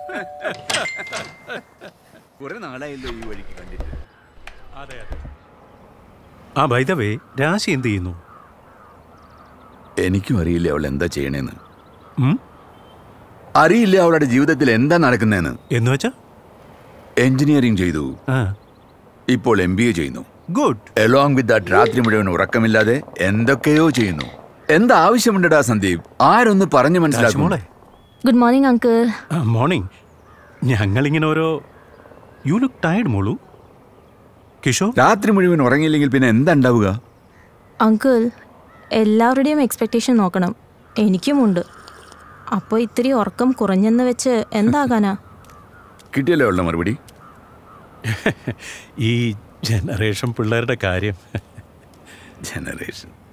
കുറെ നാളായല്ലോ ഈ വഴിക്ക് കണ്ടിട്ട് അതെ അതെ ആ ബൈദവേ രാശി എന്ത് ചെയ്യുന്നു എനിക്കും അറിയില്ല അവൾ എന്താ ചെയ്യണേന്ന് ഉം? അറിയില്ല അവളുടെ ജീവിതത്തിൽ എന്താ നടക്കുന്നതെന്ന് എന്ന് വെച്ചാ എഞ്ചിനീയറിംഗ് ചെയ്തു ആ ഇപ്പോൾ എം ബി എ ചെയ്യുന്നു ഗുഡ് എലോങ് വിത്ത് ദാറ്റ് രാത്രി മുഴുവൻ ഉറക്കമില്ലാതെ എന്തൊക്കെയോ ചെയ്യുന്നു എന്താ ആവശ്യമുണ്ടടാ സന്ദീപ് ആരൊന്ന് പറഞ്ഞു മനസ്സിലാക്കും മോളെ ഗുഡ് മോർണിംഗ് അങ്കിൾ മോർണിംഗ് ഞങ്ങളിങ്ങനെ ഓരോ യു ലുക്ക് ടയർഡ് മോളു കിഷോർ രാത്രി മുഴുവൻ ഉറങ്ങിയില്ലെങ്കിൽ പിന്നെ എന്താ ഉണ്ടാവുക അങ്കിൾ എല്ലാവരുടെയും എക്സ്പെക്റ്റേഷൻ നോക്കണം എനിക്കുമുണ്ട് അപ്പോൾ ഇത്തിരി ഉറക്കം കുറഞ്ഞെന്ന് വെച്ച് എന്താകാനാ കിട്ടിയല്ലോ അവളുടെ മറുപടി ഈ ജനറേഷൻ പിള്ളേരുടെ കാര്യം ജനറേഷൻ